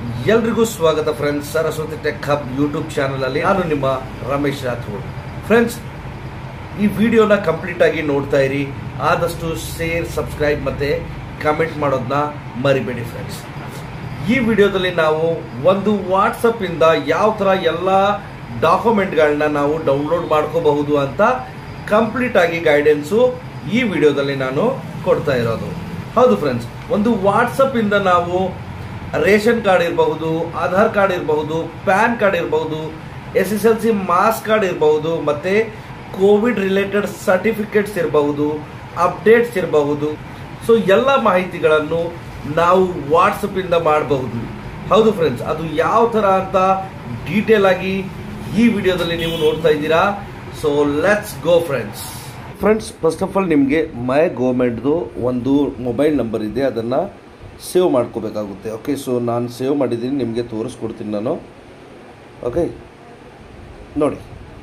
ಎಲ್ರಿಗೂ ಸ್ವಾಗತ friends Saraswati tech hub YouTube channel ಅಲ್ಲಿ ನಾನು ನಿಮ್ಮ ರಮೇಶ್ ರಾಥೋಡ್ ಫ್ರೆಂಡ್ಸ್ ಈ ವಿಡಿಯೋನ ಕಂಪ್ಲೀಟ್ ಆಗಿ ನೋಡ್ತಾ ಇರಿ ಆದಷ್ಟು ಶೇರ್ ಸಬ್ಸ್ಕ್ರೈಬ್ ಮತ್ತೆ ಕಮೆಂಟ್ ಮಾಡೋದನ್ನ ಮರಿಬೇಡಿ ಫ್ರೆಂಡ್ಸ್ ಈ ವಿಡಿಯೋದಲ್ಲಿ ನಾವು ಒಂದು ವಾಟ್ಸಪ್ ಇಂದ ಯಾವ ತರ ಎಲ್ಲ ಡಾಕ್ಯುಮೆಂಟ್ಗಳನ್ನ ನಾವು ಡೌನ್ಲೋಡ್ ಮಾಡ್ಕೋಬಹುದು ಅಂತ ಕಂಪ್ಲೀಟ್ ಆಗಿ ಗೈಡೆನ್ಸು ಈ ವಿಡಿಯೋದಲ್ಲಿ ನಾನು ಕೊಡ್ತಾ ಇರೋದು ಹೌದು ಫ್ರೆಂಡ್ಸ್ ಒಂದು ವಾಟ್ಸಪ್ ಇಂದ ನಾವು ರೇಷನ್ ಕಾರ್ಡ್ ಇರಬಹುದು ಆಧಾರ್ ಕಾರ್ಡ್ ಇರಬಹುದು ಪ್ಯಾನ್ ಕಾರ್ಡ್ ಇರಬಹುದು S S L C marks card ಇರಬಹುದು ಮತ್ತೆ ಕೋವಿಡ್ ರಿಲೇಟೆಡ್ ಸರ್ಟಿಫಿಕೇಟ್ಸ್ ಇರಬಹುದು ಅಪ್ಡೇಟ್ಸ್ ಇರಬಹುದು ಸೊ ಎಲ್ಲ ಮಾಹಿತಿಗಳನ್ನು ನಾವು ವಾಟ್ಸಪ್ ಇಂದ ಮಾಡಬಹುದು ಹೌದು ಫ್ರೆಂಡ್ಸ್ ಅದು ಯಾವ ತರ ಅಂತ ಡೀಟೇಲ್ ಆಗಿ ಈ ವಿಡಿಯೋದಲ್ಲಿ ನೀವು ನೋಡ್ತಾ ಇದ್ದೀರಾ so let's go friends friends first of all ನಿಮಗೆ ಮೈ ಗೌರ್ಮೆಂಟ್ದು ಒಂದು ಮೊಬೈಲ್ ನಂಬರ್ ಇದೆ ಅದನ್ನು ಸೇವ್ ಮಾಡ್ಕೋಬೇಕಾಗುತ್ತೆ ಓಕೆ ಸೊ ನಾನು ಸೇವ್ ಮಾಡಿದ್ದೀನಿ ನಿಮಗೆ ತೋರಿಸ್ಕೊಡ್ತೀನಿ ನಾನು ಓಕೆ ನೋಡಿ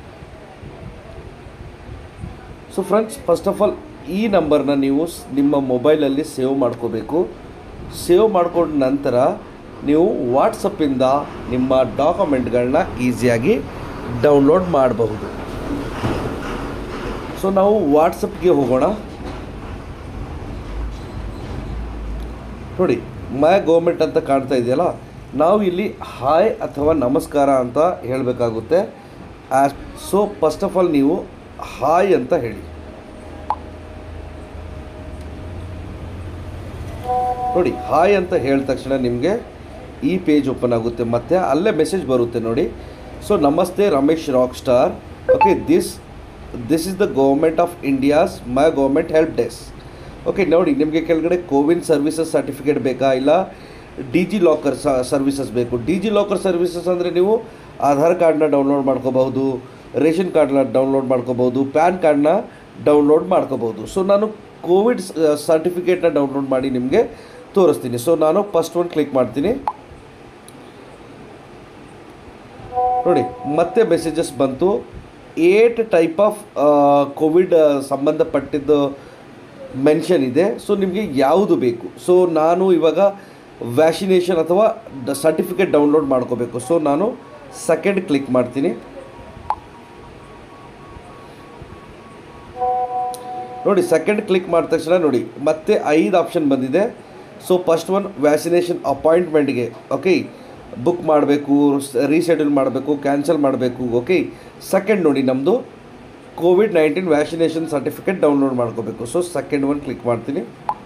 so friends first of all ಈ ನಂಬರ್ನ ನೀವು ಸ್- ನಿಮ್ಮ ಮೊಬೈಲಲ್ಲಿ ಸೇವ್ ಮಾಡ್ಕೋಬೇಕು ಸೇವ್ ಮಾಡ್ಕೊಂಡ ನಂತರ ನೀವು ವಾಟ್ಸಪ್ಪಿಂದ ನಿಮ್ಮ ಡಾಕ್ಯುಮೆಂಟ್ಗಳನ್ನ ಈಸಿಯಾಗಿ ಡೌನ್ಲೋಡ್ ಮಾಡಬಹುದು ಸೊ ನಾವು ವಾಟ್ಸಪ್ಗೆ ಹೋಗೋಣ ನೋಡಿ ಮೈ ಗೌರ್ಮೆಂಟ್ ಅಂತ ಕಾಣ್ತಾ ಇದೆಯಲ್ಲ ನಾವು ಇಲ್ಲಿ ಹಾಯ್ ಅಥವಾ ನಮಸ್ಕಾರ ಅಂತ ಹೇಳಬೇಕಾಗುತ್ತೆ ಸೊ ಫಸ್ಟ್ ಆಫ್ ಆಲ್ ನೀವು ಹಾಯ್ ಅಂತ ಹೇಳಿ ನೋಡಿ ಹಾಯ್ ಅಂತ ಹೇಳಿದ ತಕ್ಷಣ ನಿಮಗೆ ಈ ಪೇಜ್ ಓಪನ್ ಆಗುತ್ತೆ ಮತ್ತು ಅಲ್ಲೇ ಮೆಸೇಜ್ ಬರುತ್ತೆ ನೋಡಿ ಸೊ ನಮಸ್ತೆ Ramesh rock star okay this this is the government of India's my government help desk okay ನೋಡಿ ನಿಮಗೆ ಕೆಳಗಡೆ ಕೋವಿನ್ ಸರ್ವಿಸಸ್ ಸರ್ಟಿಫಿಕೇಟ್ ಬೇಕಾ ಇಲ್ಲ ಡಿ ಜಿ ಲಾಕರ್ ಸರ್ವಿಸಸ್ ಬೇಕು ಡಿ ಜಿ ಲಾಕರ್ ಸರ್ವಿಸಸ್ ಅಂದರೆ ನೀವು ಆಧಾರ್ ಕಾರ್ಡ್ನ ಡೌನ್ಲೋಡ್ ಮಾಡ್ಕೋಬಹುದು ರೇಷನ್ ಕಾರ್ಡ್ನ ಡೌನ್ಲೋಡ್ ಮಾಡ್ಕೋಬಹುದು ಪ್ಯಾನ್ ಕಾರ್ಡ್ನ ಡೌನ್ಲೋಡ್ ಮಾಡ್ಕೋಬಹುದು ಸೊ ನಾನು ಕೋವಿಡ್ ಸರ್ಟಿಫಿಕೇಟ್ನ ಡೌನ್ಲೋಡ್ ಮಾಡಿ ನಿಮಗೆ ತೋರಿಸ್ತೀನಿ ಸೊ ನಾನು ಫಸ್ಟ್ ಒಂದು ಕ್ಲಿಕ್ ಮಾಡ್ತೀನಿ ನೋಡಿ ಮತ್ತೆ ಮೆಸೇಜಸ್ ಬಂತು ಏಟ್ ಟೈಪ್ ಆಫ್ ಕೋವಿಡ್ ಸಂಬಂಧಪಟ್ಟಿದ್ದು ಮೆನ್ಷನ್ ಇದೆ ಸೊ ನಿಮಗೆ ಯಾವುದು ಬೇಕು ಸೊ ನಾನು ಇವಾಗ ವ್ಯಾಕ್ಸಿನೇಷನ್ ಅಥವಾ ಸರ್ಟಿಫಿಕೇಟ್ ಡೌನ್ಲೋಡ್ ಮಾಡ್ಕೋಬೇಕು ಸೊ ನಾನು ಸೆಕೆಂಡ್ ಕ್ಲಿಕ್ ಮಾಡ್ತೀನಿ ನೋಡಿ ಸೆಕೆಂಡ್ ಕ್ಲಿಕ್ ಮಾಡಿದ ತಕ್ಷಣ ನೋಡಿ ಮತ್ತೆ ಐದು ಆಪ್ಷನ್ ಬಂದಿದೆ ಸೊ ಫಸ್ಟ್ ಒನ್ ವ್ಯಾಕ್ಸಿನೇಷನ್ ಅಪಾಯಿಂಟ್ಮೆಂಟ್ಗೆ ಓಕೆ ಬುಕ್ ಮಾಡಬೇಕು ರೀಶೆಡ್ಯೂಲ್ ಮಾಡಬೇಕು ಕ್ಯಾನ್ಸಲ್ ಮಾಡಬೇಕು ಓಕೆ ಸೆಕೆಂಡ್ ನೋಡಿ ನಮ್ಮದು Covid nineteen vaccination certificate download ಮಾಡ್ಕೋಬೇಕು ಸೊ ಸೆಕೆಂಡ್ ಒನ್ ಕ್ಲಿಕ್ ಮಾಡ್ತೀನಿ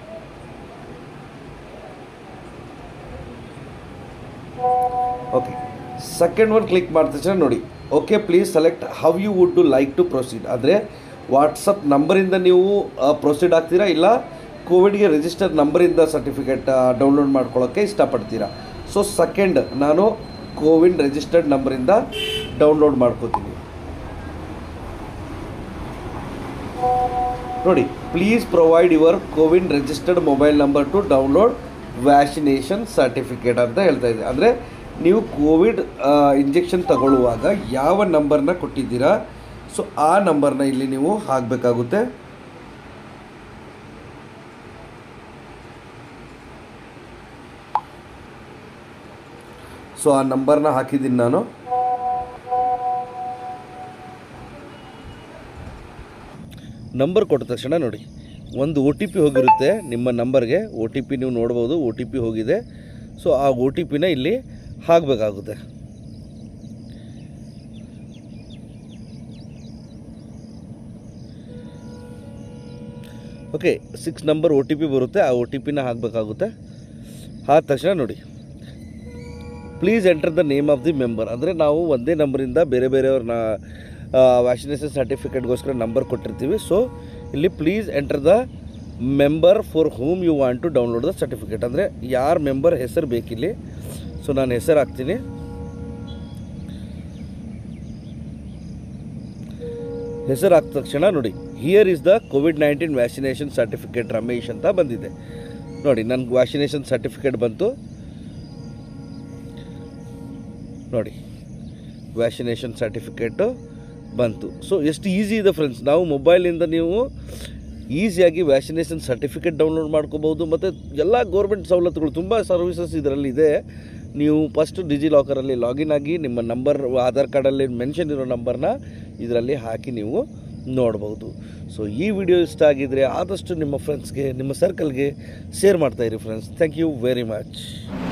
ಓಕೆ ಸೆಕೆಂಡ್ ಒನ್ ಕ್ಲಿಕ್ ಮಾಡಿದ ತಕ್ಷಣ ನೋಡಿ okay please select how you would to like to proceed ಅಂದರೆ ವಾಟ್ಸಪ್ ನಂಬರಿಂದ ನೀವು ಪ್ರೊಸೀಡ್ ಆಗ್ತೀರಾ ಇಲ್ಲ ಕೋವಿಡ್ಗೆ ರಿಜಿಸ್ಟರ್ ನಂಬರಿಂದ ಸರ್ಟಿಫಿಕೇಟ್ ಡೌನ್ಲೋಡ್ ಮಾಡ್ಕೊಳ್ಳೋಕ್ಕೆ ಇಷ್ಟಪಡ್ತೀರಾ ಸೊ ಸೆಕೆಂಡ್ ನಾನು ಕೋವಿನ್ ರಿಜಿಸ್ಟರ್ಡ್ ನಂಬರಿಂದ ಡೌನ್ಲೋಡ್ ಮಾಡ್ಕೋತೀನಿ ನೋಡಿ please provide your CoWIN registered mobile number to download vaccination certificate ಅಂತ ಹೇಳ್ತಾ ಇದೆ ಅಂದರೆ ನೀವು ಕೋವಿಡ್ ಇಂಜೆಕ್ಷನ್ ತಗೊಳ್ಳುವಾಗ ಯಾವ ನಂಬರ್ನ ಕೊಟ್ಟಿದ್ದೀರಾ ಸೊ ಆ ನಂಬರ್ನ ಇಲ್ಲಿ ನೀವು ಹಾಕಬೇಕಾಗುತ್ತೆ ಸೊ ಆ ನಂಬರ್ನ ಹಾಕಿದ್ದೀನಿ ನಾನು ನಂಬರ್ ಕೊಟ್ಟ ತಕ್ಷಣ ನೋಡಿ ಒಂದು ಒ ಟಿ ಪಿ ಹೋಗಿರುತ್ತೆ ನಿಮ್ಮ ನಂಬರ್ಗೆ ಒ ಟಿ ಪಿ ನೀವು ನೋಡ್ಬೋದು ಒ ಟಿ ಪಿ ಹೋಗಿದೆ ಸೊ ಆ ಒ ಟಿ ಪಿನ ಇಲ್ಲಿ ಹಾಕಬೇಕಾಗುತ್ತೆ okay six number O T P ಬರುತ್ತೆ ಆ ಒ ಟಿ ಪಿನ ಹಾಕಬೇಕಾಗುತ್ತೆ ಆದ ತಕ್ಷಣ ನೋಡಿ please enter the name of the member ಅಂದರೆ ನಾವು ಒಂದೇ ನಂಬರಿಂದ ಬೇರೆ ಬೇರೆಯವ್ರನ್ನ ವ್ಯಾಕ್ಸಿನೇಷನ್ ಸರ್ಟಿಫಿಕೇಟ್ಗೋಸ್ಕರ ನಂಬರ್ ಕೊಟ್ಟಿರ್ತೀವಿ ಸೊ ಇಲ್ಲಿ please enter the member for whom you want to download the certificate ಅಂದರೆ ಯಾರ ಮೆಂಬರ್ ಹೆಸರು ಬೇಕಿಲ್ಲಿ ಸೊ ನಾನು ಹೆಸರು ಹಾಕ್ತೀನಿ ಹೆಸರು ಹಾಕಿದ ತಕ್ಷಣ ನೋಡಿ here is the COVID nineteen vaccination certificate Ramesh ಅಂತ ಬಂದಿದೆ ನೋಡಿ ನನಗೆ ವ್ಯಾಕ್ಸಿನೇಷನ್ ಸರ್ಟಿಫಿಕೇಟ್ ಬಂತು ನೋಡಿ ವ್ಯಾಕ್ಸಿನೇಷನ್ ಸರ್ಟಿಫಿಕೇಟು ಬಂತು ಸೊ ಎಷ್ಟು ಈಸಿ ಇದೆ ಫ್ರೆಂಡ್ಸ್ ನಾವು ಮೊಬೈಲಿಂದ ನೀವು ಈಸಿಯಾಗಿ ವ್ಯಾಕ್ಸಿನೇಷನ್ ಸರ್ಟಿಫಿಕೇಟ್ ಡೌನ್ಲೋಡ್ ಮಾಡ್ಕೋಬೋದು ಮತ್ತು ಎಲ್ಲ ಗೌರ್ಮೆಂಟ್ ಸವಲತ್ತುಗಳು ತುಂಬ ಸರ್ವಿಸಸ್ ಇದರಲ್ಲಿ ಇದೆ ನೀವು ಫಸ್ಟ್ ಡಿಜಿ ಲಾಕರಲ್ಲಿ ಲಾಗಿನ್ ಆಗಿ ನಿಮ್ಮ ನಂಬರ್ ಆಧಾರ್ ಕಾರ್ಡಲ್ಲಿ ಮೆನ್ಷನ್ ಇರೋ ನಂಬರ್ನ ಇದರಲ್ಲಿ ಹಾಕಿ ನೀವು ನೋಡ್ಬೋದು ಸೊ ಈ ವಿಡಿಯೋ ಇಷ್ಟ ಆಗಿದ್ರೆ ಆದಷ್ಟು ನಿಮ್ಮ ಫ್ರೆಂಡ್ಸ್ಗೆ ನಿಮ್ಮ ಸರ್ಕಲ್ಗೆ ಶೇರ್ ಮಾಡ್ತಾಯಿರಿ friends thank you very much